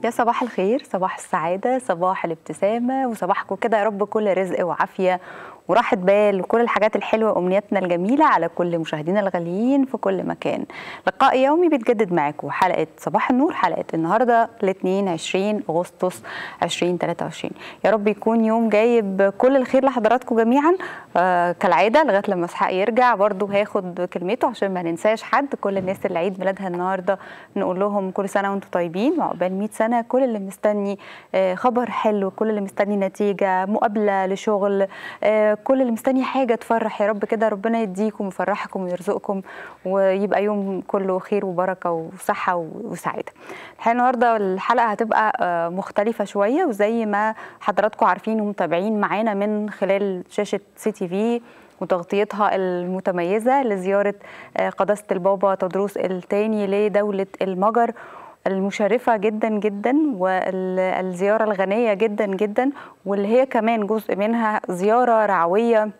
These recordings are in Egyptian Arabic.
يا صباح الخير صباح السعادة صباح الابتسامة وصباحكم كده يا رب كل رزق وعافية وراحة بال وكل الحاجات الحلوة وأمنياتنا الجميلة على كل مشاهدينا الغاليين في كل مكان لقاء يومي بيتجدد معاكم حلقة صباح النور حلقة النهاردة الاثنين 20 أغسطس 2023 يا رب يكون يوم جايب كل الخير لحضراتكم جميعا آه كالعادة لغاية لما اسحاق يرجع برضو هاخد كلمته عشان ما ننساش حد كل الناس اللي عيد ميلادها النهاردة نقول لهم كل سنة وانتم طيبين وعقبال 100 سنة كل اللي مستني آه خبر حلو كل اللي مستني نتيجة مقابلة لشغل آه كل اللي مستني حاجه تفرح يا رب كده ربنا يديكم ويفرحكم ويرزقكم ويبقى يوم كله خير وبركه وصحه وسعاده. الحقيقه النهارده الحلقه هتبقى مختلفه شويه وزي ما حضراتكم عارفين ومتابعين معانا من خلال شاشه سي تي في وتغطيتها المتميزه لزياره قداسه البابا تدروس الثاني لدوله المجر المشرفة جدا جدا والزيارة الغنية جدا جدا واللي هي كمان جزء منها زيارة رعوية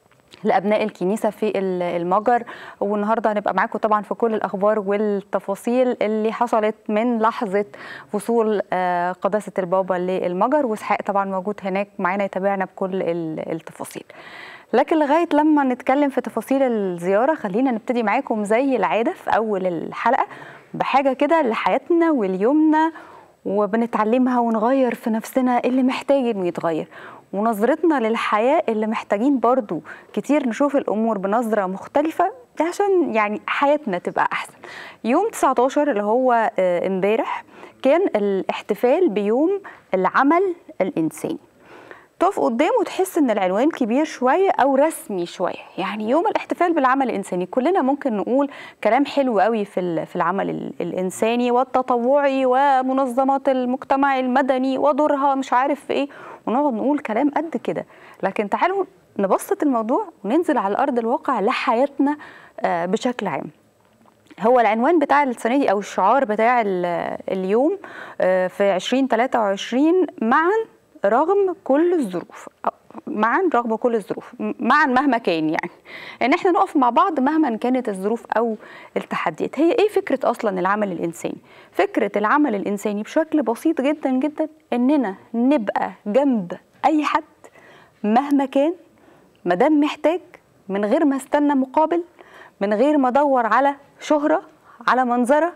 لابناء الكنيسه في المجر والنهارده هنبقى معاكم طبعا في كل الاخبار والتفاصيل اللي حصلت من لحظه وصول قداسه البابا للمجر واسحاق طبعا موجود هناك معانا يتابعنا بكل التفاصيل لكن لغايه لما نتكلم في تفاصيل الزياره خلينا نبتدي معاكم زي العاده في اول الحلقه بحاجه كده لحياتنا وليومنا وبنتعلمها ونغير في نفسنا اللي محتاج انه يتغير ونظرتنا للحياه اللي محتاجين برضو كتير نشوف الامور بنظره مختلفه عشان يعني حياتنا تبقى احسن يوم 19 اللي هو امبارح كان الاحتفال بيوم العمل الانساني تقف قدامه وتحس ان العنوان كبير شويه او رسمي شويه يعني يوم الاحتفال بالعمل الانساني كلنا ممكن نقول كلام حلو قوي في في العمل الانساني والتطوعي ومنظمات المجتمع المدني ودورها مش عارف في ايه ونقعد نقول كلام قد كده لكن تعالوا نبسط الموضوع وننزل على ارض الواقع لحياتنا بشكل عام هو العنوان بتاع السنه دي او الشعار بتاع اليوم في 2023 معا رغم كل الظروف معا رغم كل الظروف معا مهما كان يعني ان احنا نقف مع بعض مهما كانت الظروف او التحديات هي ايه فكره اصلا العمل الانساني فكره العمل الانساني بشكل بسيط جدا جدا اننا نبقى جنب اي حد مهما كان ما دام محتاج من غير ما استنى مقابل من غير ما ادور على شهره على منظره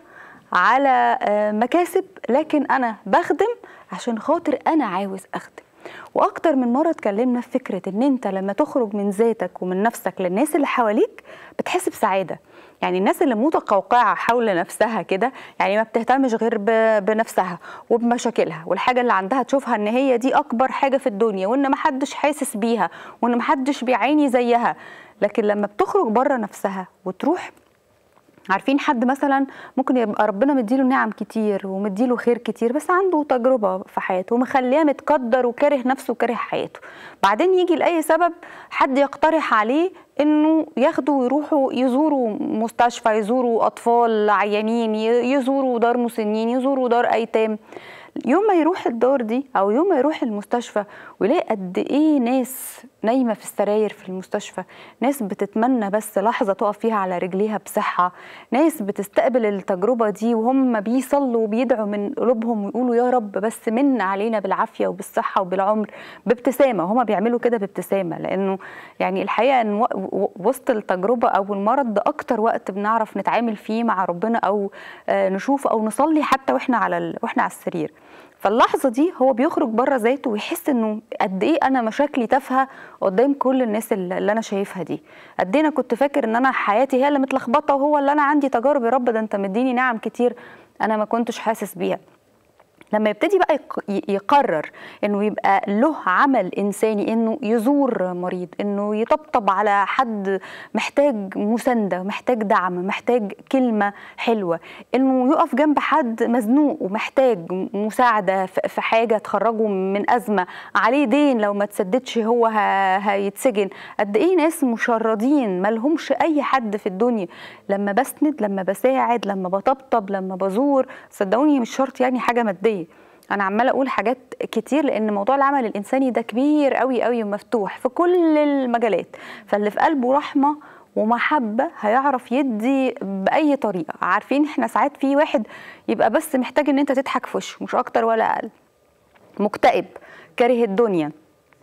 على مكاسب لكن انا بخدم عشان خاطر انا عاوز اخدم واكتر من مره اتكلمنا في فكره ان انت لما تخرج من ذاتك ومن نفسك للناس اللي حواليك بتحس بسعاده يعني الناس اللي متقوقعه حول نفسها كده يعني ما بتهتمش غير بنفسها وبمشاكلها والحاجه اللي عندها تشوفها ان هي دي اكبر حاجه في الدنيا وان ما حدش حاسس بيها وان ما حدش بيعاني زيها لكن لما بتخرج بره نفسها وتروح عارفين حد مثلا ممكن يبقى ربنا مديله نعم كتير ومديله خير كتير بس عنده تجربه في حياته ومخليه متقدر وكاره نفسه وكاره حياته بعدين يجي لاي سبب حد يقترح عليه انه ياخدوا ويروحوا يزوروا مستشفى يزوروا اطفال عيانين يزوروا دار مسنين يزوروا دار ايتام يوم ما يروح الدار دي او يوم ما يروح المستشفى ويلاقي قد ايه ناس نايمه في السراير في المستشفى ناس بتتمنى بس لحظه تقف فيها على رجليها بصحه ناس بتستقبل التجربه دي وهم بيصلوا وبيدعوا من قلوبهم ويقولوا يا رب بس من علينا بالعافيه وبالصحه وبالعمر بابتسامه هما بيعملوا كده بابتسامه لانه يعني الحقيقه ان وسط التجربه او المرض ده اكتر وقت بنعرف نتعامل فيه مع ربنا او نشوف او نصلي حتى واحنا على واحنا على السرير فاللحظه دي هو بيخرج بره ذاته ويحس انه قد ايه انا مشاكلي تافهه قدام كل الناس اللي انا شايفها دي قد ايه انا كنت فاكر ان انا حياتي هي اللي متلخبطه وهو اللي انا عندي تجارب يا رب ده انت مديني نعم كتير انا ما كنتش حاسس بيها لما يبتدي بقى يقرر انه يبقى له عمل انساني انه يزور مريض انه يطبطب على حد محتاج مسانده محتاج دعم محتاج كلمه حلوه انه يقف جنب حد مزنوق ومحتاج مساعده في حاجه تخرجه من ازمه عليه دين لو ما تسددش هو هيتسجن قد ايه ناس مشردين مالهمش اي حد في الدنيا لما بسند لما بساعد لما بطبطب لما بزور صدقوني مش شرط يعني حاجه ماديه انا عماله اقول حاجات كتير لان موضوع العمل الانساني ده كبير قوي قوي ومفتوح في كل المجالات فاللي في قلبه رحمه ومحبه هيعرف يدي باي طريقه عارفين احنا ساعات في واحد يبقى بس محتاج ان انت تضحك في وشه مش اكتر ولا اقل مكتئب كاره الدنيا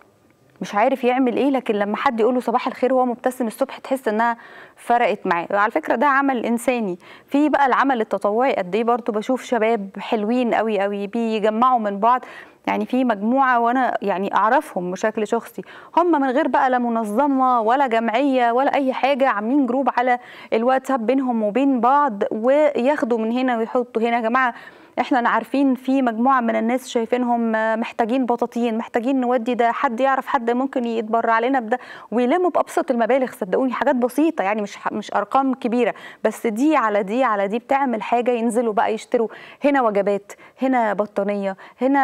مش عارف يعمل ايه لكن لما حد يقول له صباح الخير وهو مبتسم الصبح تحس انها فرقت معاه على فكره ده عمل انساني في بقى العمل التطوعي قد ايه برضه بشوف شباب حلوين قوي قوي بيجمعوا من بعض يعني في مجموعه وانا يعني اعرفهم بشكل شخصي هم من غير بقى لا منظمه ولا جمعيه ولا اي حاجه عاملين جروب على الواتساب بينهم وبين بعض وياخدوا من هنا ويحطوا هنا يا جماعه احنا عارفين في مجموعه من الناس شايفينهم محتاجين بطاطين محتاجين نودي ده حد يعرف حد ممكن يتبرع لنا بده ويلموا بابسط المبالغ صدقوني حاجات بسيطه يعني مش مش ارقام كبيره بس دي على دي على دي بتعمل حاجه ينزلوا بقى يشتروا هنا وجبات هنا بطانيه هنا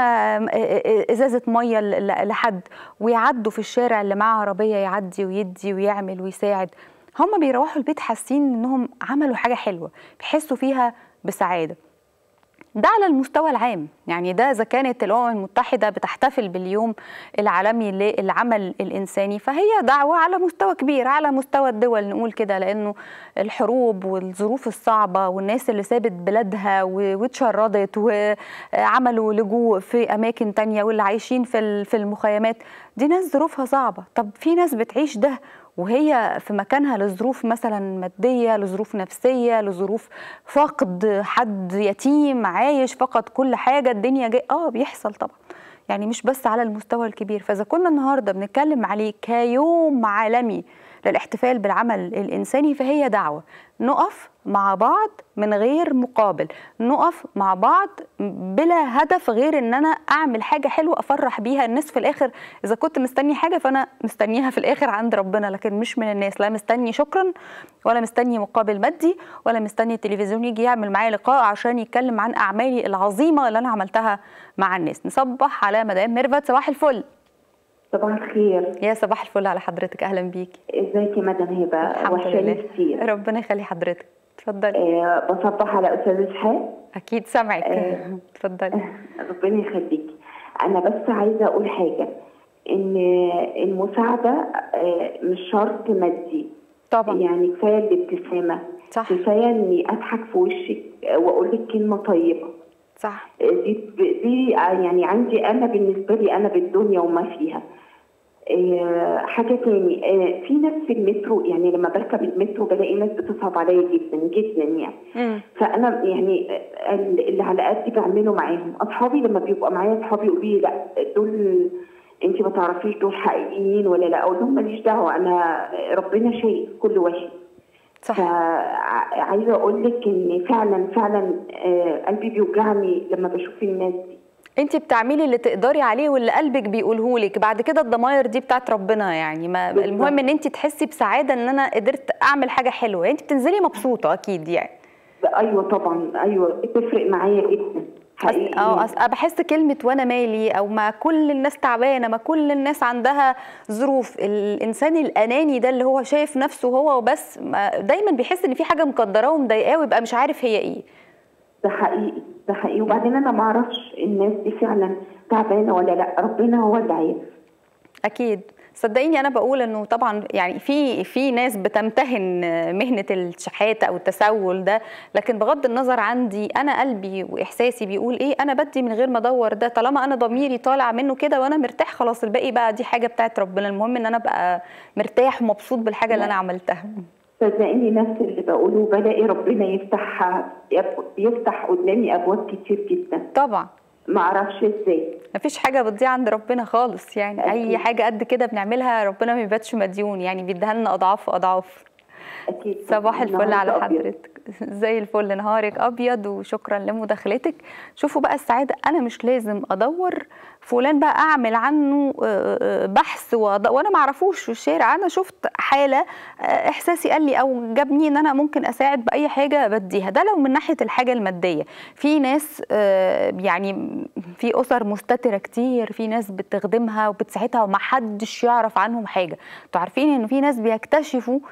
ازازه ميه لحد ويعدوا في الشارع اللي معاه عربيه يعدي ويدي ويعمل ويساعد هم بيروحوا البيت حاسين انهم عملوا حاجه حلوه بيحسوا فيها بسعاده ده على المستوى العام يعني ده اذا كانت الامم المتحده بتحتفل باليوم العالمي للعمل الانساني فهي دعوه على مستوى كبير على مستوى الدول نقول كده لانه الحروب والظروف الصعبه والناس اللي سابت بلادها واتشردت وعملوا لجوء في اماكن تانية واللي عايشين في في المخيمات دي ناس ظروفها صعبه طب في ناس بتعيش ده وهي في مكانها لظروف مثلا ماديه لظروف نفسيه لظروف فقد حد يتيم عايش فقد كل حاجه الدنيا جاي اه بيحصل طبعا يعني مش بس على المستوى الكبير فاذا كنا النهارده بنتكلم عليه كيوم عالمي للاحتفال بالعمل الانساني فهي دعوه نقف مع بعض من غير مقابل نقف مع بعض بلا هدف غير ان انا اعمل حاجه حلوه افرح بيها الناس في الاخر اذا كنت مستني حاجه فانا مستنيها في الاخر عند ربنا لكن مش من الناس لا مستني شكرا ولا مستني مقابل مادي ولا مستني التلفزيون يجي يعمل معايا لقاء عشان يتكلم عن اعمالي العظيمه اللي انا عملتها مع الناس نصبح على مدام ميرفت صباح الفل صباح الخير يا صباح الفل على حضرتك اهلا بيكي ازيك يا مدام هبه وحشاني كتير ربنا يخلي حضرتك اتفضلي آه بصبح على استاذ اسحاق اكيد سامعك اتفضلي آه ربنا يخليكي انا بس عايزه اقول حاجه ان المساعده آه مش شرط مادي طبعا يعني كفايه الابتسامه صح كفايه اني اضحك في وشك واقول لك كلمه طيبه صح دي دي يعني عندي انا بالنسبه لي انا بالدنيا وما فيها حاجة تاني في ناس في المترو يعني لما بركب المترو بلاقي ناس بتصعب عليا جدا جدا يعني مم. فأنا يعني اللي على قدي بعمله معاهم أصحابي لما بيبقى معايا أصحابي يقولوا لي لا دول أنت ما تعرفيش دول حقيقيين ولا لا أقول لهم ماليش دعوة أنا ربنا شايف كل واحد صح فعايزة أقول لك إن فعلا فعلا قلبي بيوجعني لما بشوف الناس دي انت بتعملي اللي تقدري عليه واللي قلبك بيقوله لك بعد كده الضماير دي بتاعت ربنا يعني ما بالظبط. المهم ان انت تحسي بسعاده ان انا قدرت اعمل حاجه حلوه انت بتنزلي مبسوطه اكيد يعني ايوه طبعا ايوه بتفرق معايا جدا حقيقي اه أص... بحس كلمه وانا مالي او ما كل الناس تعبانه ما كل الناس عندها ظروف الانسان الاناني ده اللي هو شايف نفسه هو وبس ما دايما بيحس ان في حاجه مقدراه ومضايقاه ويبقى مش عارف هي ايه ده حقيقي ده حقيقي وبعدين انا ما اعرفش الناس دي فعلا تعبانه ولا لا ربنا هو اللي عارف اكيد صدقيني انا بقول انه طبعا يعني في في ناس بتمتهن مهنه الشحاته او التسول ده لكن بغض النظر عندي انا قلبي واحساسي بيقول ايه انا بدي من غير ما ادور ده طالما انا ضميري طالع منه كده وانا مرتاح خلاص الباقي بقى دي حاجه بتاعت ربنا المهم ان انا ابقى مرتاح ومبسوط بالحاجه اللي انا عملتها صدقيني نفس اللي بقوله بلاقي ربنا يفتح يفتح قدامي ابواب كتير جدا طبعا ما اعرفش ازاي مفيش حاجه بتضيع عند ربنا خالص يعني أكيد. اي حاجه قد كده بنعملها ربنا ما بيباتش مديون يعني بيديها لنا اضعاف اضعاف اكيد صباح الفل نهارك على أبيض. حضرتك زي الفل نهارك ابيض وشكرا لمداخلتك شوفوا بقى السعاده انا مش لازم ادور فلان بقى اعمل عنه آه، آه، بحث وأد- وانا ما اعرفوش في الشارع انا شفت حاله آه، احساسي قال لي او جابني ان انا ممكن اساعد باي حاجه بديها ده لو من ناحيه الحاجه الماديه في ناس آه، يعني في اسر مستتره كتير في ناس بتخدمها وبتساعدها ومحدش يعرف عنهم حاجه انتوا عارفين ان في ناس بيكتشفوا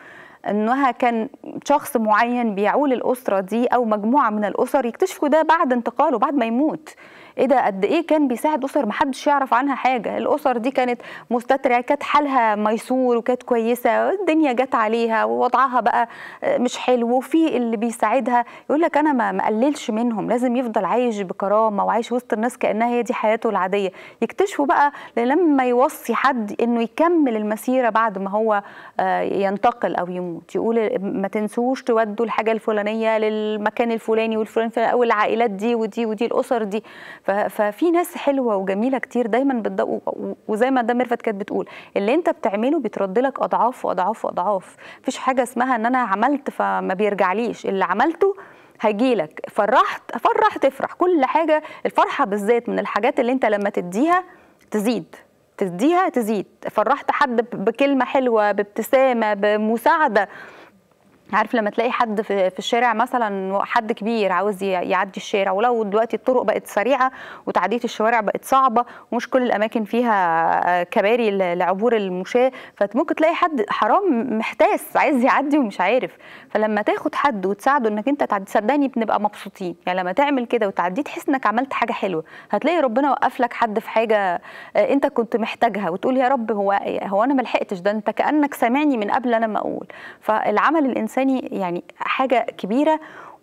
انها كان شخص معين بيعول الاسره دي او مجموعه من الاسر يكتشفوا ده بعد انتقاله بعد ما يموت ايه ده قد ايه كان بيساعد اسر ما حدش يعرف عنها حاجه الاسر دي كانت مستتره كانت حالها ميسور وكانت كويسه الدنيا جت عليها ووضعها بقى مش حلو وفي اللي بيساعدها يقول لك انا ما مقللش منهم لازم يفضل عايش بكرامه وعايش وسط الناس كانها هي دي حياته العاديه يكتشفوا بقى لما يوصي حد انه يكمل المسيره بعد ما هو ينتقل او يموت يقول ما تنسوش تودوا الحاجه الفلانيه للمكان الفلاني والفلاني او العائلات دي ودي ودي الاسر دي ففي ناس حلوه وجميله كتير دايما بتدق وزي ما ده ميرفت كانت بتقول اللي انت بتعمله بيترد لك اضعاف واضعاف واضعاف مفيش حاجه اسمها ان انا عملت فما بيرجعليش اللي عملته هيجيلك فرحت فرح تفرح كل حاجه الفرحه بالذات من الحاجات اللي انت لما تديها تزيد تديها تزيد فرحت حد بكلمه حلوه بابتسامه بمساعده عارف لما تلاقي حد في, في الشارع مثلا حد كبير عاوز يعدي الشارع ولو دلوقتي الطرق بقت سريعه وتعديه الشوارع بقت صعبه ومش كل الاماكن فيها كباري لعبور المشاة فممكن تلاقي حد حرام محتاس عايز يعدي ومش عارف فلما تاخد حد وتساعده انك انت تعدي صدقني بنبقى مبسوطين يعني لما تعمل كده وتعديه تحس انك عملت حاجه حلوه هتلاقي ربنا وقف لك حد في حاجه انت كنت محتاجها وتقول يا رب هو هو انا ما لحقتش ده انت كانك سامعني من قبل انا ما اقول فالعمل الانساني يعني حاجه كبيره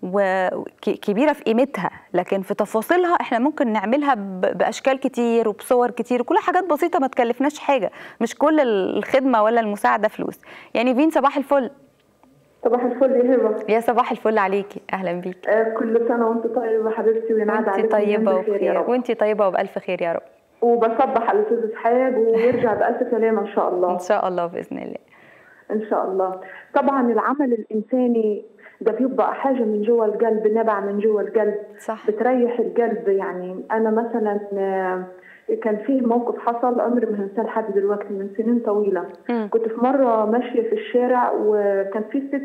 وكبيره في قيمتها لكن في تفاصيلها احنا ممكن نعملها باشكال كتير وبصور كتير وكل حاجات بسيطه ما تكلفناش حاجه مش كل الخدمه ولا المساعده فلوس يعني فين صباح الفل صباح الفل يا هبه يا صباح الفل عليكي اهلا بيكي آه كل سنه وانت طيبه حبيبتي وينعاد عليكي طيبه وبخير وانت طيبه وبالف خير يا رب وبصبح على الاستاذ اسحاق ويرجع بالف سلامه ان شاء الله ان شاء الله باذن الله ان شاء الله طبعا العمل الانساني ده بيبقى حاجه من جوه القلب نبع من جوه القلب صح بتريح القلب يعني انا مثلا كان فيه موقف حصل عمري ما هنساه لحد دلوقتي من سنين طويله م. كنت في مره ماشيه في الشارع وكان في ست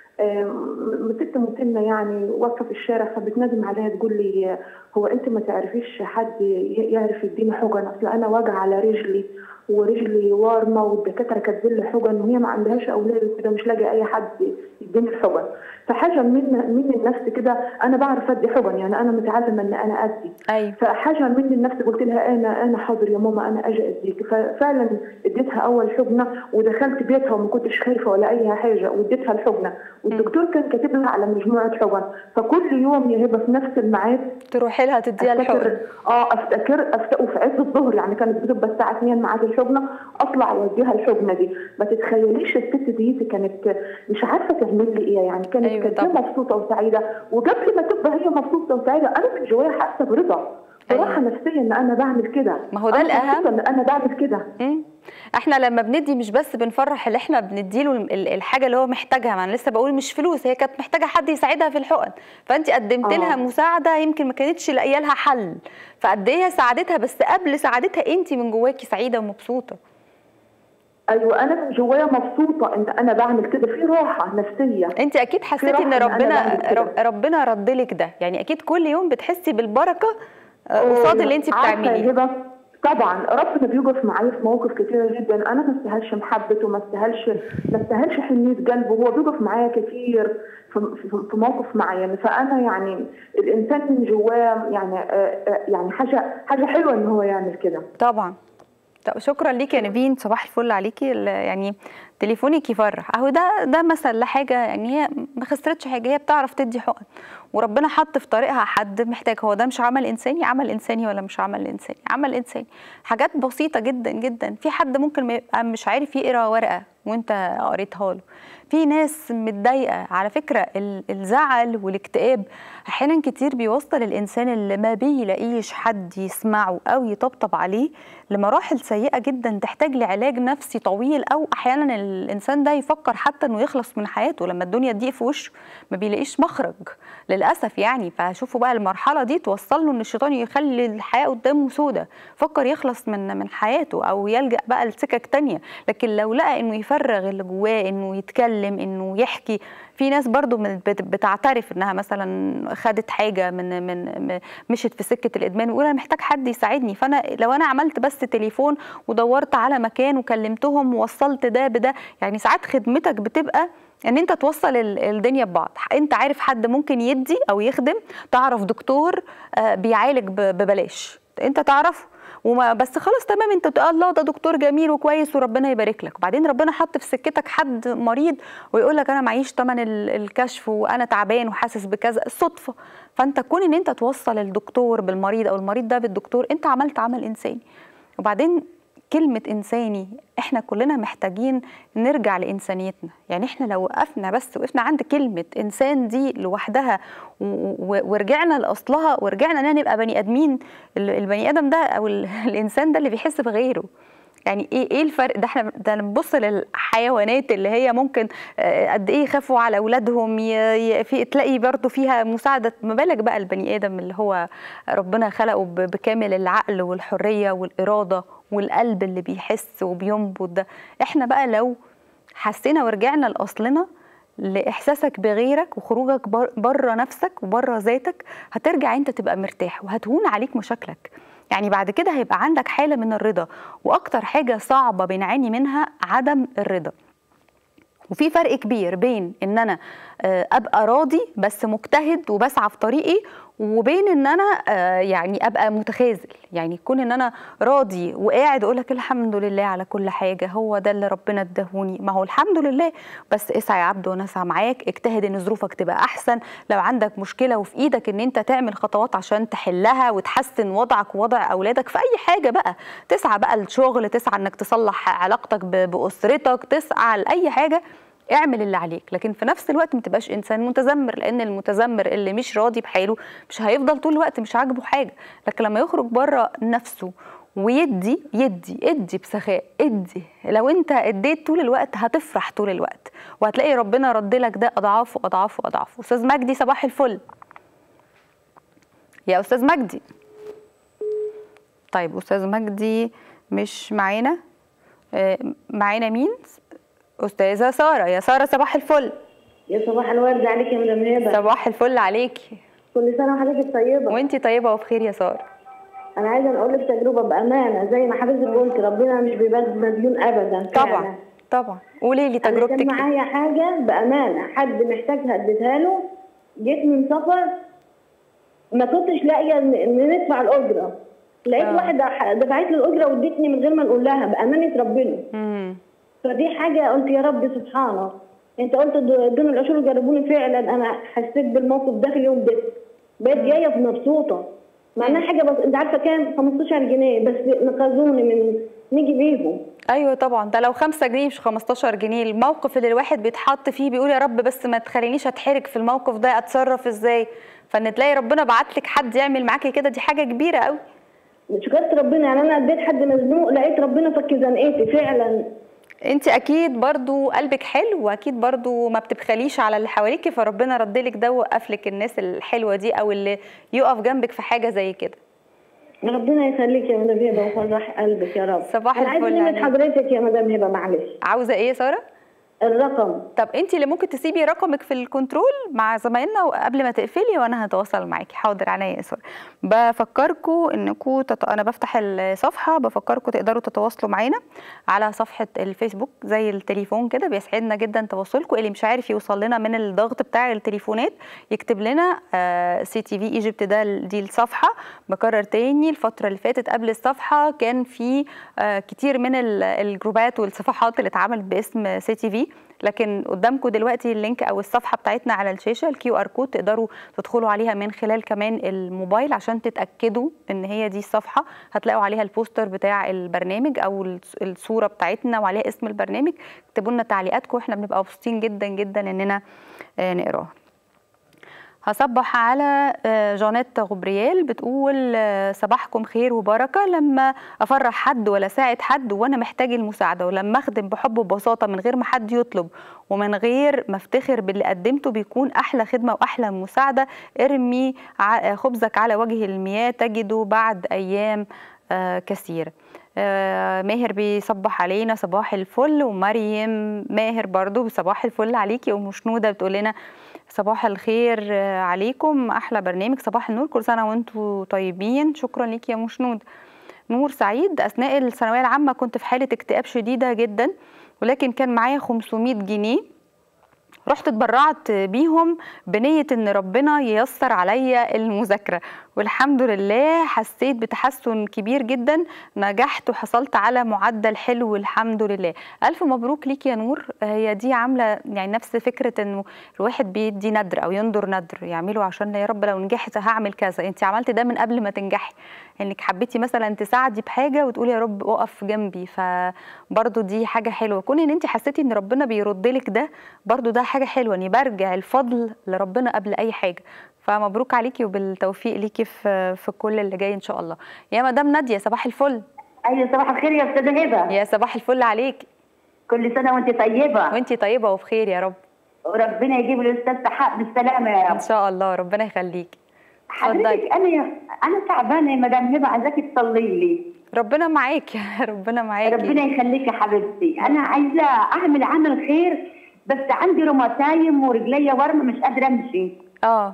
ست مسنة يعني واقفة في الشارع فبتندم عليها تقول لي هو أنت ما تعرفيش حد يعرف يديني حقن أصل أنا واجعة على رجلي ورجلي وارمة والدكاترة كاتبين لي حقن وهي ما عندهاش أولاد وكده مش لاقي أي حد يديني الحقن فحاجة من من النفس كده أنا بعرف أدي حقن يعني أنا متعلمة إن أنا أدي أيوة. فحاجة من النفس قلت لها أنا أنا حاضر يا ماما أنا أجي أديك ففعلا اديتها أول حقنة ودخلت بيتها وما كنتش خايفة ولا أي حاجة واديتها الحقنة والدكتور كان كاتب لها على مجموعة حقن فكل يوم يا هبة في نفس الميعاد تروحي لها تديها الحقن اه افتكر افتكر وفي عز الظهر يعني كانت بتبقى الساعه 2 ميعاد الحقنه اطلع واديها الحقنه دي ما تتخيليش الست دي كانت مش عارفه تعمل لي ايه يعني كانت أيوة كانت مبسوطه وسعيده وقبل ما تبقى هي مبسوطه وسعيده انا من جوايا حاسه برضا براحه أيوة. نفسيه ان انا بعمل كده ما هو ده الاهم ان انا بعمل كده احنا لما بندي مش بس بنفرح اللي احنا بنديله الحاجه اللي هو محتاجها ما انا لسه بقول مش فلوس هي كانت محتاجه حد يساعدها في الحقن فانت قدمت آه. لها مساعده يمكن ما كانتش لاقيه لها حل فقد ايه ساعدتها بس قبل سعادتها انت من جواكي سعيده ومبسوطه ايوه انا من جوايا مبسوطه ان انا بعمل كده في راحه نفسيه انت اكيد حسيتي ان ربنا ربنا رد لك ده يعني اكيد كل يوم بتحسي بالبركه قصاد اللي انت بتعمليه طبعا ربنا بيوقف معايا في مواقف كتيره جدا انا ما استاهلش محبته ما استاهلش ما استاهلش حنيه قلبه هو بيوقف معايا كتير في, في موقف معين فانا يعني الانسان من جواه يعني يعني حاجه حاجه حلوه ان هو يعمل كده طبعا طب شكرا ليكي يا نبين صباح الفل عليكي يعني تليفونك يفرح اهو ده ده مثل لحاجه يعني هي ما خسرتش حاجه هي بتعرف تدي حقن وربنا حط في طريقها حد محتاج هو ده مش عمل انساني عمل انساني ولا مش عمل انساني عمل انساني حاجات بسيطه جدا جدا في حد ممكن ما يبقى مش عارف يقرا ورقه وانت قريتها له في ناس متضايقه على فكره الزعل والاكتئاب احيانا كتير بيوصل الانسان اللي ما بيلاقيش حد يسمعه او يطبطب عليه لمراحل سيئه جدا تحتاج لعلاج نفسي طويل او احيانا الانسان ده يفكر حتى انه يخلص من حياته لما الدنيا تضيق في وشه ما بيلاقيش مخرج للاسف يعني فشوفوا بقى المرحله دي توصل له ان الشيطان يخلي الحياه قدامه سودة فكر يخلص من من حياته او يلجا بقى لسكك تانية لكن لو لقى انه يفرغ اللي جواه انه يتكلم انه يحكي في ناس برضو بتعترف انها مثلا خدت حاجه من من مشت في سكه الادمان ويقول انا محتاج حد يساعدني فانا لو انا عملت بس تليفون ودورت على مكان وكلمتهم ووصلت ده بده يعني ساعات خدمتك بتبقى ان انت توصل ال- الدنيا ببعض انت عارف حد ممكن يدي او يخدم تعرف دكتور آه، بيعالج ب- ببلاش انت تعرفه وما بس خلاص تمام انت تقول الله ده دكتور جميل وكويس وربنا يبارك لك وبعدين ربنا حط في سكتك حد مريض ويقول لك انا معيش ثمن ال- الكشف وانا تعبان وحاسس بكذا الصدفه فانت كون ان انت توصل الدكتور بالمريض او المريض ده بالدكتور انت عملت عمل انساني وبعدين كلمة إنساني إحنا كلنا محتاجين نرجع لإنسانيتنا يعني إحنا لو وقفنا بس وقفنا عند كلمة إنسان دي لوحدها و- و- ورجعنا لأصلها ورجعنا إننا نبقى بني آدمين ال- البني آدم ده أو ال- الإنسان ده اللي بيحس بغيره يعني ايه ايه الفرق ده احنا ده نبص للحيوانات اللي هي ممكن آه، قد ايه يخافوا على اولادهم ي- ي- في تلاقي برضو فيها مساعده ما بالك بقى البني ادم اللي هو ربنا خلقه ب- بكامل العقل والحريه والاراده والقلب اللي بيحس وبينبض ده احنا بقى لو حسينا ورجعنا لاصلنا لاحساسك بغيرك وخروجك بره نفسك وبره ذاتك هترجع انت تبقى مرتاح وهتهون عليك مشاكلك يعني بعد كده هيبقى عندك حاله من الرضا واكتر حاجه صعبه بنعاني منها عدم الرضا وفي فرق كبير بين ان انا آه، ابقى راضي بس مجتهد وبسعى في طريقي وبين ان انا آه، يعني ابقى متخاذل يعني يكون ان انا راضي وقاعد اقول لك الحمد لله على كل حاجه هو ده اللي ربنا اداهوني ما هو الحمد لله بس اسعى يا عبد وانا اسعى معاك اجتهد ان ظروفك تبقى احسن لو عندك مشكله وفي ايدك ان انت تعمل خطوات عشان تحلها وتحسن وضعك ووضع اولادك في اي حاجه بقى تسعى بقى الشغل تسعى انك تصلح علاقتك ب- باسرتك تسعى لاي حاجه اعمل اللي عليك لكن في نفس الوقت ما تبقاش انسان متذمر لان المتذمر اللي مش راضي بحاله مش هيفضل طول الوقت مش عاجبه حاجه لكن لما يخرج بره نفسه ويدي يدي ادي بسخاء ادي لو انت اديت طول الوقت هتفرح طول الوقت وهتلاقي ربنا رد لك ده اضعاف واضعاف واضعاف استاذ مجدي صباح الفل يا استاذ مجدي طيب استاذ مجدي مش معانا آه، معانا مين استاذه ساره يا ساره صباح الفل يا صباح الورد عليك يا مدام هبه صباح الفل عليكي كل سنه وحضرتك طيبه وانتي طيبه وبخير يا ساره انا عايزه اقول لك تجربه بامانه زي ما حضرتك قلت ربنا مش بيبقى مديون ابدا فعلا. طبعا طبعا قولي لي انا تجربتك كان إيه؟ معايا حاجه بامانه حد محتاجها اديتها له جيت من سفر ما كنتش لاقيه ان إن ندفع الاجره لقيت آه. واحده ح- دفعت لي الاجره وادتني من غير ما نقول لها بامانه ربنا مم. فدي حاجه قلت يا رب سبحانه انت قلت د- دون العشور جربوني فعلا انا حسيت بالموقف ده في اليوم ده بقيت جايه مبسوطه مع انها حاجه بس انت عارفه كام 15 جنيه بس نقذوني من نيجي بيهم ايوه طبعا ده لو 5 جنيه مش 15 جنيه الموقف اللي الواحد بيتحط فيه بيقول يا رب بس ما تخلينيش اتحرج في الموقف ده اتصرف ازاي فان تلاقي ربنا بعت لك حد يعمل معاكي كده دي حاجه كبيره قوي شكرت ربنا يعني انا اديت حد مزنوق لقيت ربنا فك زنقتي فعلا انت اكيد برضو قلبك حلو واكيد برضو ما بتبخليش على اللي حواليكي فربنا ردلك ده ووقف لك الناس الحلوه دي او اللي يقف جنبك في حاجه زي كده ربنا يخليك يا مدام هبه ويفرح قلبك يا رب صباح انا عايزه الفل نمرة عليك. حضرتك يا مدام هبه معلش عاوزه ايه يا ساره الرقم طب انت اللي ممكن تسيبي رقمك في الكنترول مع زمايلنا قبل ما تقفلي وانا هتواصل معاكي حاضر عينيا يا ساره بفكركم انكم تط... انا بفتح الصفحه بفكركم تقدروا تتواصلوا معانا على صفحه الفيسبوك زي التليفون كده بيسعدنا جدا تواصلكم اللي مش عارف يوصل لنا من الضغط بتاع التليفونات يكتب لنا سي تي في ايجيبت ده دي الصفحه بكرر تاني الفتره اللي فاتت قبل الصفحه كان في آه، كتير من ال- الجروبات والصفحات اللي اتعملت باسم سي تي في لكن قدامكم دلوقتي اللينك او الصفحه بتاعتنا على الشاشه الكيو ار كود تقدروا تدخلوا عليها من خلال كمان الموبايل عشان تتاكدوا ان هي دي الصفحه هتلاقوا عليها البوستر بتاع البرنامج او الص- الصوره بتاعتنا وعليها اسم البرنامج اكتبوا لنا تعليقاتكم احنا بنبقى مبسوطين جدا جدا اننا آه، نقراها هصبح على آه، جانيت غبريال بتقول آه، صباحكم خير وبركة لما أفرح حد ولا ساعد حد وأنا محتاج المساعدة ولما أخدم بحب وبساطة من غير ما حد يطلب ومن غير ما افتخر باللي قدمته بيكون أحلى خدمة وأحلى مساعدة ارمي ع- خبزك على وجه المياه تجده بعد أيام آه، كثيرة آه، ماهر بيصبح علينا صباح الفل ومريم ماهر برضو صباح الفل عليكي ام شنوده بتقول لنا صباح الخير آه، عليكم احلى برنامج صباح النور كل سنه وانتم طيبين شكرا ليكي يا ام شنود نور سعيد اثناء الثانويه العامه كنت في حاله اكتئاب شديده جدا ولكن كان معايا 500 جنيه رحت اتبرعت بيهم بنية ان ربنا ييسر عليا المذاكرة والحمد لله حسيت بتحسن كبير جدا نجحت وحصلت على معدل حلو الحمد لله ألف مبروك ليك يا نور هي دي عاملة يعني نفس فكرة انه الواحد بيدي ندر او ينظر ندر يعمله عشان يا رب لو نجحت هعمل كذا انت عملت ده من قبل ما تنجحي انك حبيتي مثلا تساعدي بحاجه وتقولي يا رب اقف جنبي فبرضو دي حاجه حلوه كون ان انت حسيتي ان ربنا بيرد لك ده برضو ده حاجه حلوه اني برجع الفضل لربنا قبل اي حاجه فمبروك عليكي وبالتوفيق ليكي في في كل اللي جاي ان شاء الله يا مدام ناديه صباح الفل ايوه صباح الخير يا استاذه هبه يا صباح الفل عليكي كل سنه وانت طيبه وانتي طيبه وبخير يا رب وربنا يجيب الاستاذ سحاق بالسلامه يا ان رب شاء الله ربنا يخليكي حضرتك انا انا تعبانه يا مدام هبه عايزاكي تصلي لي ربنا معاكي ربنا معاكي ربنا يخليكي يا حبيبتي انا عايزه اعمل عمل خير بس عندي روماتايم ورجليا ورم مش قادره امشي اه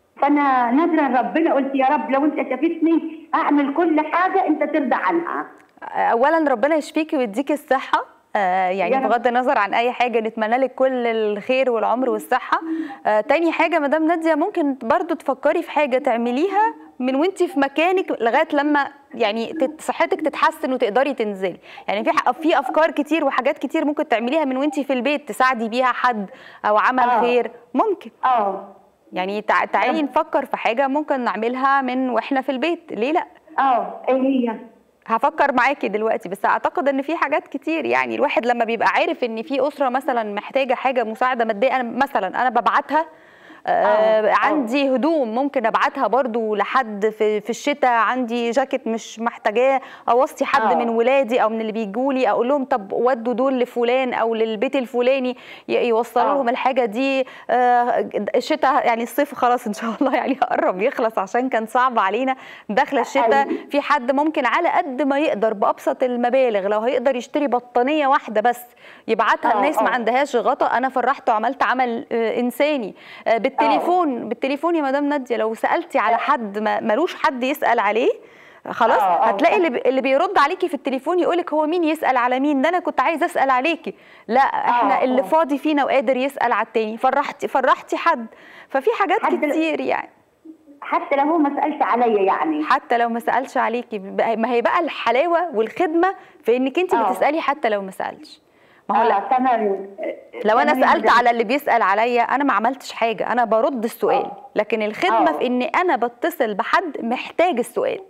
فانا نادره لربنا قلت يا رب لو انت شافتني اعمل كل حاجه انت ترضى عنها اولا ربنا يشفيكي ويديكي الصحه آه يعني يا رب. بغض النظر عن اي حاجه نتمنى لك كل الخير والعمر والصحه آه تاني حاجه مدام ناديه ممكن برضو تفكري في حاجه تعمليها من وانتي في مكانك لغايه لما يعني تت- صحتك تتحسن وتقدري تنزلي يعني في ح- في افكار كتير وحاجات كتير ممكن تعمليها من وانتي في البيت تساعدي بيها حد او عمل آه. خير ممكن اه يعني تع- تعالي نفكر في حاجه ممكن نعملها من واحنا في البيت ليه لا اه ايه هي هفكر معاكي دلوقتي بس اعتقد ان في حاجات كتير يعني الواحد لما بيبقى عارف ان في اسره مثلا محتاجه حاجه مساعده ماديه انا مثلا انا ببعتها آه آه. عندي هدوم ممكن ابعتها برضو لحد في في الشتاء عندي جاكيت مش محتاجاه اوصي حد آه. من ولادي او من اللي بيجوا لي اقول لهم طب ودوا دول لفلان او للبيت الفلاني ي- يوصلوا آه. لهم الحاجه دي آه الشتاء يعني الصيف خلاص ان شاء الله يعني قرب يخلص عشان كان صعب علينا داخله الشتاء أيوة. في حد ممكن على قد ما يقدر بابسط المبالغ لو هيقدر يشتري بطانيه واحده بس يبعتها آه، الناس ما آه. عندهاش غطا انا فرحت وعملت عمل آه، انساني آه، بالتليفون بالتليفون يا مدام ناديه لو سالتي على حد ما ملوش حد يسال عليه خلاص آه، آه، هتلاقي صح. اللي بي- اللي بيرد عليكي في التليفون يقولك هو مين يسال على مين ده انا كنت عايز اسال عليكي لا احنا آه، اللي آه. فاضي فينا وقادر يسال على التاني فرحتي فرحتي حد ففي حاجات حد- كتير يعني حتى لو هو ما سالش عليا يعني حتى لو ما سالش عليكي بقى- ما هي بقى الحلاوه والخدمه في انك انت آه. بتسالي حتى لو ما سالش ما هو لا اه تمام لو انا تمام سالت جدا. على اللي بيسال عليا انا ما عملتش حاجه انا برد السؤال آه. لكن الخدمه آه. في ان انا بتصل بحد محتاج السؤال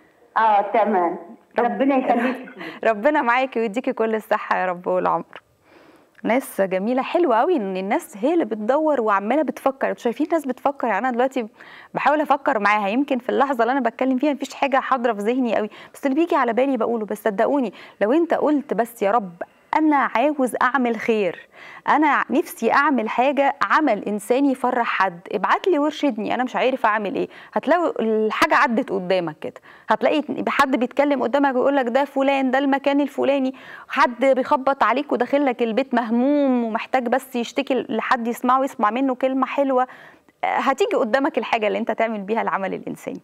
اه تمام ربنا يخليك ربنا معاكي ويديكي كل الصحه يا رب والعمر ناس جميله حلوه قوي ان الناس هي اللي بتدور وعماله بتفكر انتوا شايفين ناس بتفكر يعني انا دلوقتي بحاول افكر معاها يمكن في اللحظه اللي انا بتكلم فيها مفيش حاجه حاضره في ذهني قوي بس اللي بيجي على بالي بقوله بس صدقوني لو انت قلت بس يا رب انا عاوز اعمل خير انا نفسي اعمل حاجه عمل انساني يفرح حد ابعت لي وارشدني انا مش عارف اعمل ايه هتلاقي الحاجه عدت قدامك كده هتلاقي حد بيتكلم قدامك ويقول لك ده فلان ده المكان الفلاني حد بيخبط عليك وداخل لك البيت مهموم ومحتاج بس يشتكي لحد يسمعه ويسمع منه كلمه حلوه هتيجي قدامك الحاجه اللي انت تعمل بيها العمل الانساني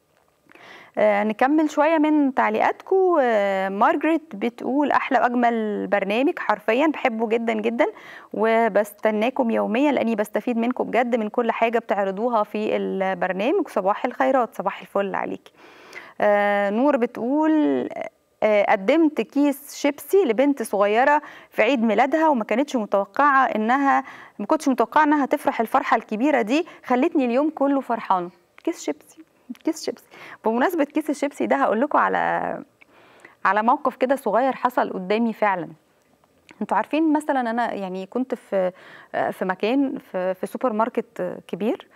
آه، نكمل شوية من تعليقاتكم آه، مارجريت بتقول أحلى وأجمل برنامج حرفيا بحبه جدا جدا وبستناكم يوميا لأني بستفيد منكم بجد من كل حاجة بتعرضوها في البرنامج صباح الخيرات صباح الفل عليكي آه، نور بتقول آه، قدمت كيس شيبسي لبنت صغيرة في عيد ميلادها وما كانتش متوقعة إنها ما كنتش متوقعة إنها تفرح الفرحة الكبيرة دي خلتني اليوم كله فرحانة كيس شيبسي كيس شيبسي بمناسبة كيس الشيبسي ده هقول لكم على على موقف كده صغير حصل قدامي فعلا انتوا عارفين مثلا انا يعني كنت في في مكان في, في سوبر ماركت كبير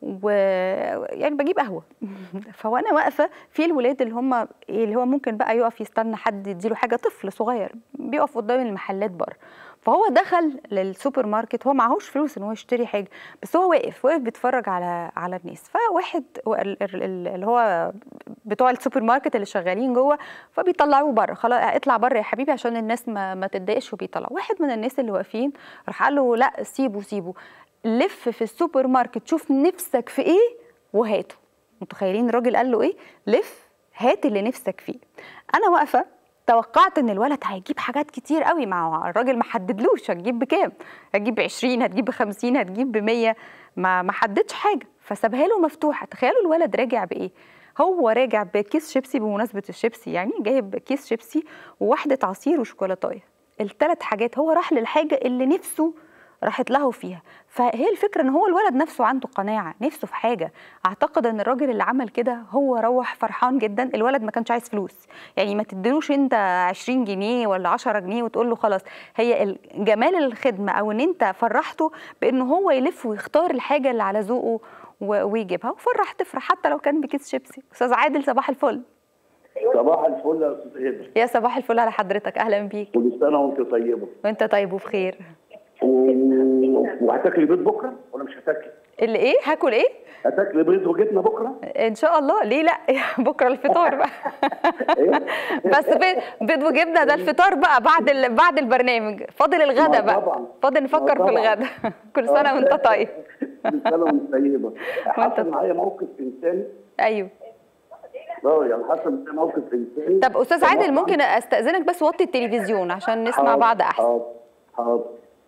ويعني بجيب قهوه فوانا واقفه في الولاد اللي هم اللي هو ممكن بقى يقف يستنى حد يديله حاجه طفل صغير بيقف قدام المحلات بره فهو دخل للسوبر ماركت هو معهوش فلوس ان هو يشتري حاجه بس هو واقف واقف بيتفرج على على الناس فواحد ال- ال- ال- اللي هو بتوع السوبر ماركت اللي شغالين جوه فبيطلعوه بره خلاص اطلع بره يا حبيبي عشان الناس ما, ما تتضايقش وبيطلعوا واحد من الناس اللي واقفين راح قال له لا سيبه سيبه لف في السوبر ماركت شوف نفسك في ايه وهاته متخيلين الراجل قال له ايه لف هات اللي نفسك فيه انا واقفه توقعت ان الولد هيجيب حاجات كتير قوي مع الراجل ما حددلوش هتجيب بكام هتجيب ب 20 هتجيب ب 50 هتجيب ب 100 ما ما حددش حاجه فسابها له مفتوحه تخيلوا الولد راجع بايه هو راجع بكيس شيبسي بمناسبه الشيبسي يعني جايب كيس شيبسي وواحده عصير وشوكولاتايه الثلاث حاجات هو راح للحاجه اللي نفسه راحت له فيها فهي الفكره ان هو الولد نفسه عنده قناعه نفسه في حاجه اعتقد ان الراجل اللي عمل كده هو روح فرحان جدا الولد ما كانش عايز فلوس يعني ما تديلوش انت 20 جنيه ولا 10 جنيه وتقول له خلاص هي ال- جمال الخدمه او ان انت فرحته بان هو يلف ويختار الحاجه اللي على ذوقه و- ويجيبها وفرح تفرح حتى لو كان بكيس شيبسي استاذ عادل صباح الفل صباح الفل يا استاذ هبه يا صباح الفل على حضرتك اهلا بيك كل سنه وانت طيبه وانت طيب وبخير و... وهتاكلي بيض بكره ولا مش هتاكلي؟ اللي ايه هاكل ايه هتاكلي بيض وجبنه بكره؟ ان شاء الله ليه لا بكره الفطار بقى ايه؟ بس بيض بيض وجبنه ده الفطار بقى بعد ال... بعد البرنامج فاضل الغدا ما بقى طبعا. فاضل نفكر ما في طبعا. الغدا كل سنه وانت طيب كل سنه وانت طيبه حصل طيب. معايا موقف انساني ايوه اه يعني حصل معايا موقف انساني طب استاذ عادل ممكن استاذنك بس وطي التلفزيون عشان نسمع حاضر، بعض احسن حاضر حاضر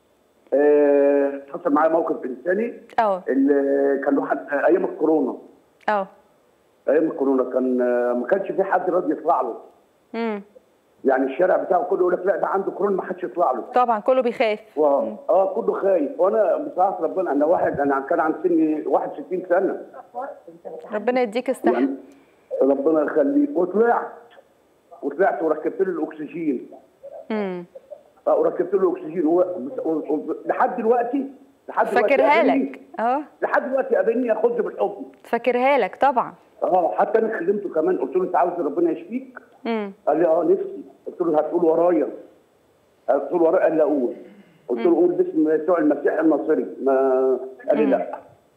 آه، حصل معايا موقف انساني اه اللي كان واحد آه، ايام الكورونا اه ايام الكورونا كان آه، ما كانش في حد راضي يطلع له امم يعني الشارع بتاعه كله يقول لك لا ده عنده كورونا ما حدش يطلع له طبعا كله بيخاف و... اه كله خايف وانا بصراحه ربنا انا واحد انا كان عن سني 61 سنه ربنا يديك الصحه يعني ربنا يخليك وطلعت وطلعت وركبت له الاكسجين امم اه وركبت له الاكسجين و... و... و... لحد دلوقتي لحد دلوقتي فاكرها قابلني- لك اه لحد دلوقتي قابلني ياخدني بالحضن فاكرها لك طبعا اه حتى انا كلمته كمان قلت له انت عاوز ربنا يشفيك امم قال لي اه نفسي قلت له هتقول ورايا قلت له ورايا قال لي اقول قلت له قول باسم يسوع المسيح الناصري ما قال لي لا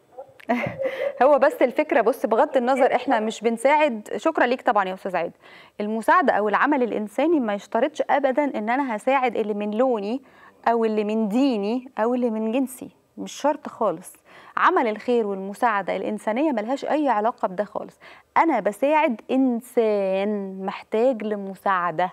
هو بس الفكره بص بغض النظر احنا مش بنساعد شكرا ليك طبعا يا استاذ عادل المساعده او العمل الانساني ما يشترطش ابدا ان انا هساعد اللي من لوني او اللي من ديني او اللي من جنسي مش شرط خالص عمل الخير والمساعده الانسانيه ملهاش اي علاقه بده خالص انا بساعد انسان محتاج لمساعده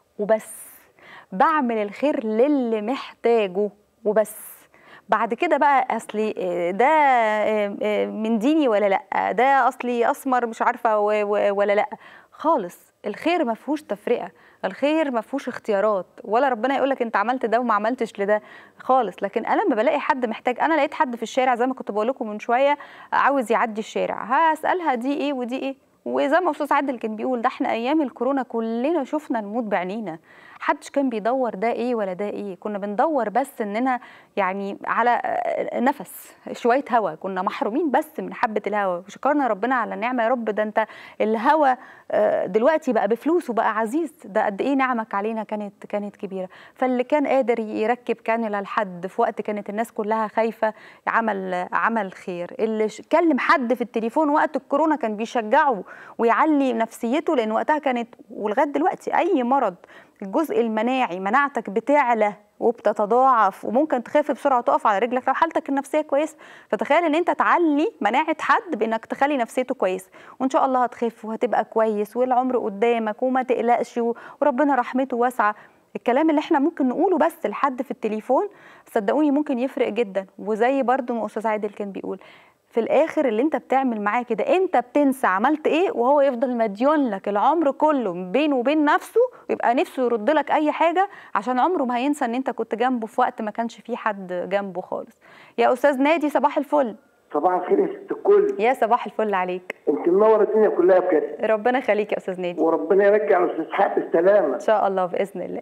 وبس بعمل الخير للي محتاجه وبس بعد كده بقى اصلي آه، ده آه، آه، من ديني ولا لا ده اصلي اسمر مش عارفه و- و- ولا لا خالص الخير ما فيهوش تفرقه الخير ما فيهوش اختيارات ولا ربنا يقول لك انت عملت ده وما عملتش لده خالص لكن انا لما بلاقي حد محتاج انا لقيت حد في الشارع زي ما كنت بقول لكم من شويه عاوز يعدي الشارع هسالها دي ايه ودي ايه وزي ما استاذ عادل كان بيقول ده احنا ايام الكورونا كلنا شفنا الموت بعينينا محدش كان بيدور ده ايه ولا ده ايه كنا بندور بس اننا يعني على آه، نفس شويه هوا كنا محرومين بس من حبه الهوا وشكرنا ربنا على النعمه يا رب ده انت الهوا آه، دلوقتي بقى بفلوس وبقى عزيز ده قد ايه نعمك علينا كانت كانت كبيره فاللي كان قادر يركب كانولا لحد في وقت كانت الناس كلها خايفه عمل عمل خير اللي ش- كلم حد في التليفون وقت الكورونا كان بيشجعه ويعلي نفسيته لان وقتها كانت ولغايه دلوقتي اي مرض الجزء المناعي مناعتك بتعلى وبتتضاعف وممكن تخاف بسرعه وتقف على رجلك لو حالتك النفسيه كويسه فتخيل ان انت تعلي مناعه حد بانك تخلي نفسيته كويسه وان شاء الله هتخف وهتبقى كويس والعمر قدامك وما تقلقش و- وربنا رحمته واسعه الكلام اللي احنا ممكن نقوله بس لحد في التليفون صدقوني ممكن يفرق جدا وزي برضو ما استاذ عادل كان بيقول في الاخر اللي انت بتعمل معاه كده انت بتنسى عملت ايه وهو يفضل مديون لك العمر كله بينه وبين نفسه ويبقى نفسه يرد لك اي حاجه عشان عمره ما هينسى ان انت كنت جنبه في وقت ما كانش فيه حد جنبه خالص يا استاذ نادي صباح الفل صباح الخير يا ست الكل يا صباح الفل عليك انت منور الدنيا كلها بجد ربنا يخليك يا استاذ نادي وربنا يرجع الاستاذ حق بالسلامه ان شاء الله باذن الله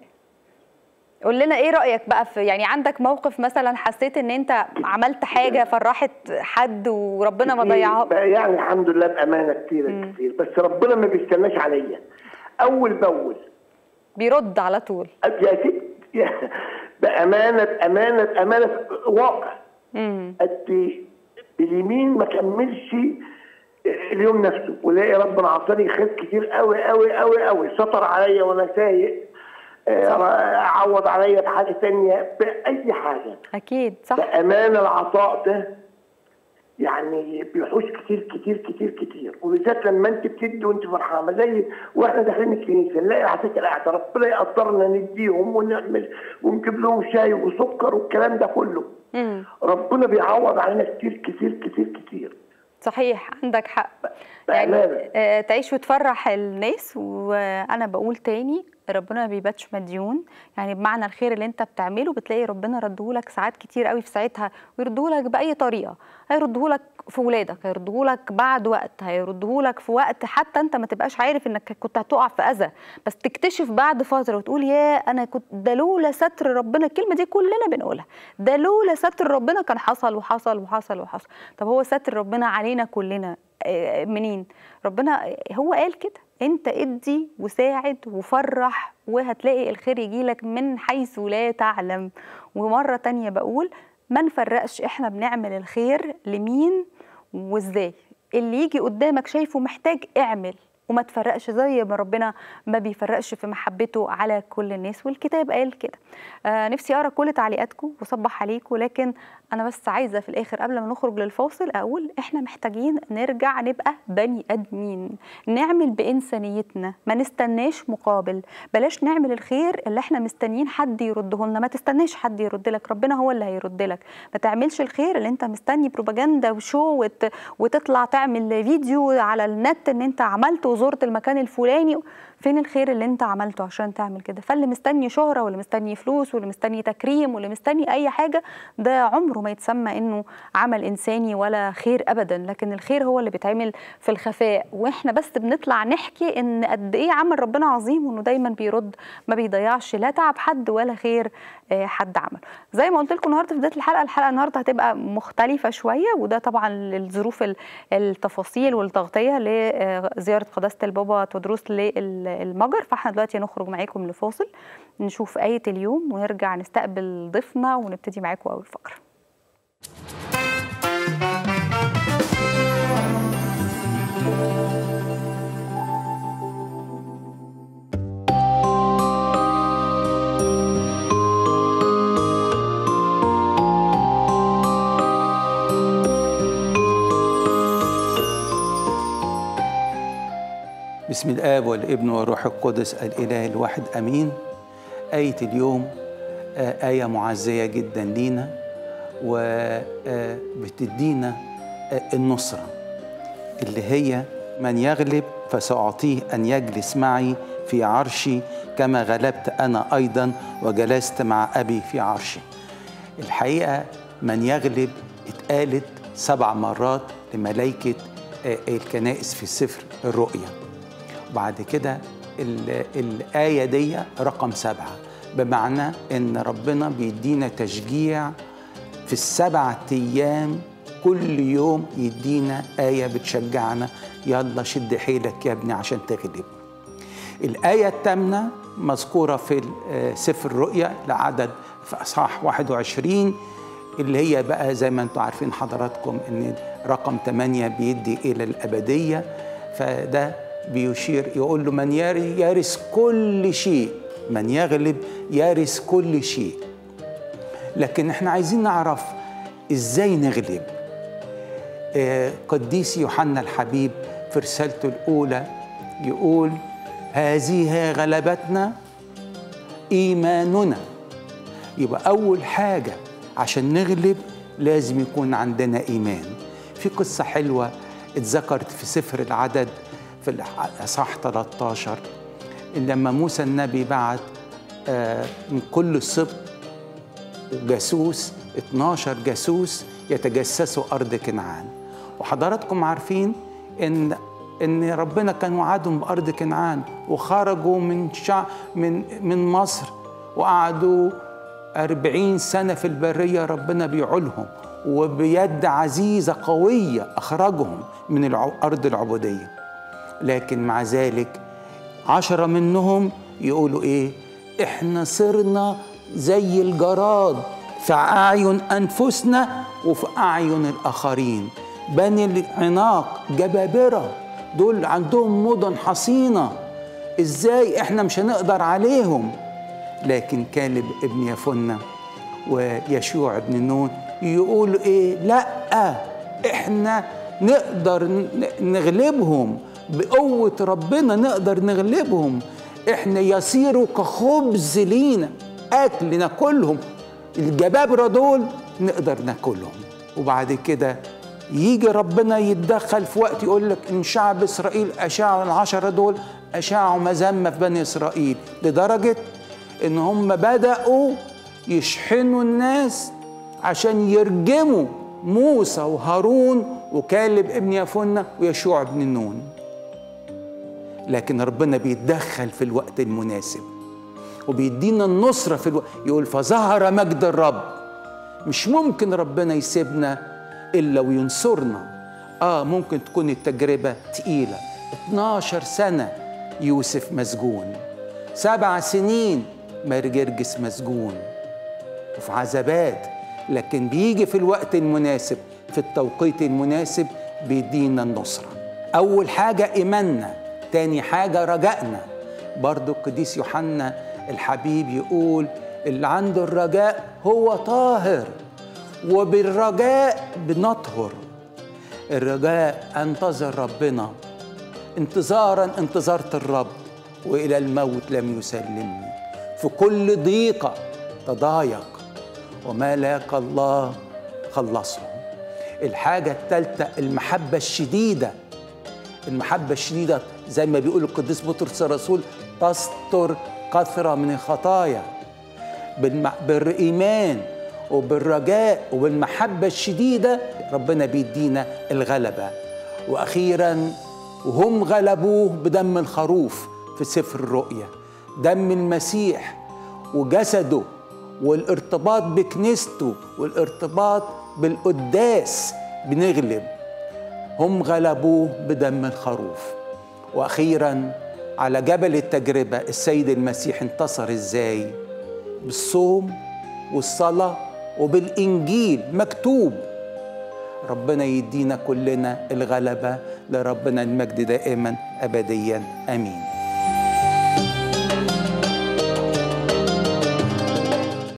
قول لنا ايه رايك بقى في يعني عندك موقف مثلا حسيت ان انت عملت حاجه فرحت حد وربنا ما كتير. ضيعها بقى يعني الحمد لله بامانه كتير كتير بس ربنا ما بيستناش عليا اول باول بيرد على طول يا ست يا- بامانه بامانه بامانه واقع امم قد اليمين ما كملش اليوم نفسه ولاقي ربنا عطاني خير كتير قوي قوي قوي قوي سطر عليا وانا سايق آه، عوض عليا بحاجه تانية باي حاجه اكيد صح بامانه العطاء ده يعني بيحوش كتير كتير كتير كتير وبالذات لما انت بتدي وانت فرحانه زي واحنا داخلين الكنيسه نلاقي عساكر قاعده ربنا يقدرنا نديهم ونعمل ونجيب لهم شاي وسكر والكلام ده كله مم. ربنا بيعوض علينا كتير كتير كتير كتير صحيح عندك حق يعني بأمانة. آه، تعيش وتفرح الناس وانا بقول تاني ربنا ما بيباتش مديون يعني بمعنى الخير اللي انت بتعمله بتلاقي ربنا ردهولك ساعات كتير قوي في ساعتها ويردهولك باي طريقه هيردهولك في ولادك هيردهولك بعد وقت هيردهولك في وقت حتى انت ما تبقاش عارف انك كنت هتقع في اذى بس تكتشف بعد فتره وتقول يا انا كنت ده لولا ستر ربنا الكلمه دي كلنا بنقولها ده لولا ستر ربنا كان حصل وحصل وحصل وحصل طب هو ستر ربنا علينا كلنا آه، منين ربنا هو قال كده انت ادي وساعد وفرح وهتلاقي الخير يجيلك من حيث لا تعلم ومرة تانية بقول ما نفرقش احنا بنعمل الخير لمين وازاي اللي يجي قدامك شايفه محتاج اعمل وما تفرقش زي ما ربنا ما بيفرقش في محبته على كل الناس والكتاب قال كده آه نفسي اقرا كل تعليقاتكم وصبح عليكم لكن انا بس عايزه في الاخر قبل ما نخرج للفاصل اقول احنا محتاجين نرجع نبقى بني ادمين نعمل بانسانيتنا ما نستناش مقابل بلاش نعمل الخير اللي احنا مستنيين حد يرده لنا ما تستناش حد يرد لك ربنا هو اللي هيرد لك ما تعملش الخير اللي انت مستني بروباجندا وشو وت... وتطلع تعمل فيديو على النت ان انت عملت وزرت المكان الفلاني فين الخير اللي انت عملته عشان تعمل كده فاللي مستني شهرة واللي مستني فلوس واللي مستني تكريم واللي مستني اي حاجة ده عمره ما يتسمى انه عمل انساني ولا خير ابدا لكن الخير هو اللي بيتعمل في الخفاء واحنا بس بنطلع نحكي ان قد ايه عمل ربنا عظيم وانه دايما بيرد ما بيضيعش لا تعب حد ولا خير آه، حد عمل زي ما قلت لكم النهارده في بدايه الحلقه الحلقه النهارده هتبقى مختلفه شويه وده طبعا للظروف ال- التفاصيل والتغطيه لزياره قداسه البابا تدرس للمجر فاحنا دلوقتي هنخرج معاكم لفاصل نشوف ايه اليوم ونرجع نستقبل ضيفنا ونبتدي معاكم اول فقره بسم الآب والابن والروح القدس الإله الواحد أمين آية اليوم آه، آية معزية جدا لينا وبتدينا النصرة اللي هي من يغلب فسأعطيه أن يجلس معي في عرشي كما غلبت أنا أيضا وجلست مع أبي في عرشي الحقيقة من يغلب اتقالت سبع مرات لملائكة آه، الكنائس في سفر الرؤيا وبعد كده ال- الآية دي رقم سبعة بمعنى إن ربنا بيدينا تشجيع في السبعة أيام كل يوم يدينا آية بتشجعنا يلا شد حيلك يا ابني عشان تغلب الآية الثامنة مذكورة في آه، سفر الرؤيا لعدد في أصحاح 21 اللي هي بقى زي ما انتم عارفين حضراتكم ان رقم 8 بيدي إلى الأبدية فده بيشير يقول له من يري- يرث كل شيء من يغلب يرث كل شيء لكن احنا عايزين نعرف ازاي نغلب آه، قديس يوحنا الحبيب في رسالته الأولى يقول هذه هي غلبتنا إيماننا يبقى أول حاجة عشان نغلب لازم يكون عندنا إيمان في قصة حلوة اتذكرت في سفر العدد في الأصحاح 13 إن لما موسى النبي بعت آه، من كل سبط جاسوس 12 جاسوس يتجسسوا أرض كنعان وحضراتكم عارفين إن إن ربنا كان وعدهم بأرض كنعان وخرجوا من شع من من مصر وقعدوا أربعين سنة في البرية ربنا بيعولهم وبيد عزيزة قوية أخرجهم من الع- أرض العبودية لكن مع ذلك عشرة منهم يقولوا إيه إحنا صرنا زي الجراد في أعين أنفسنا وفي أعين الآخرين بني العناق جبابرة دول عندهم مدن حصينة إزاي إحنا مش هنقدر عليهم لكن كالب ابن يفنة ويشوع ابن نون يقولوا إيه لأ احنا نقدر ن- نغلبهم بقوة ربنا نقدر نغلبهم احنا يصيروا كخبز لينا اكل ناكلهم الجبابرة دول نقدر ناكلهم وبعد كده يجي ربنا يتدخل في وقت يقول لك ان شعب اسرائيل اشاعوا العشرة دول اشاعوا مذمة في بني اسرائيل لدرجة ان هم بدأوا يشحنوا الناس عشان يرجموا موسى وهارون وكالب ابن يفنة ويشوع بن نون لكن ربنا بيتدخل في الوقت المناسب وبيدينا النصرة في الوقت يقول فظهر مجد الرب مش ممكن ربنا يسيبنا إلا وينصرنا آه ممكن تكون التجربة تقيلة 12 سنة يوسف مسجون سبع سنين مرجرجس مسجون وفي عذابات لكن بيجي في الوقت المناسب في التوقيت المناسب بيدينا النصرة أول حاجة إيماننا تاني حاجة رجائنا برضو القديس يوحنا الحبيب يقول اللي عنده الرجاء هو طاهر وبالرجاء بنطهر الرجاء انتظر ربنا انتظارا انتظرت الرب والى الموت لم يسلمني في كل ضيقه تضايق وما لاقى الله خلصه الحاجه الثالثه المحبه الشديده المحبه الشديده زي ما بيقول القديس بطرس الرسول تستر كثره من الخطايا بالم... بالايمان وبالرجاء وبالمحبه الشديده ربنا بيدينا الغلبه واخيرا وهم غلبوه بدم الخروف في سفر الرؤيا دم المسيح وجسده والارتباط بكنيسته والارتباط بالقداس بنغلب هم غلبوه بدم الخروف واخيرا على جبل التجربه السيد المسيح انتصر ازاي بالصوم والصلاه وبالانجيل مكتوب ربنا يدينا كلنا الغلبه لربنا المجد دائما ابديا امين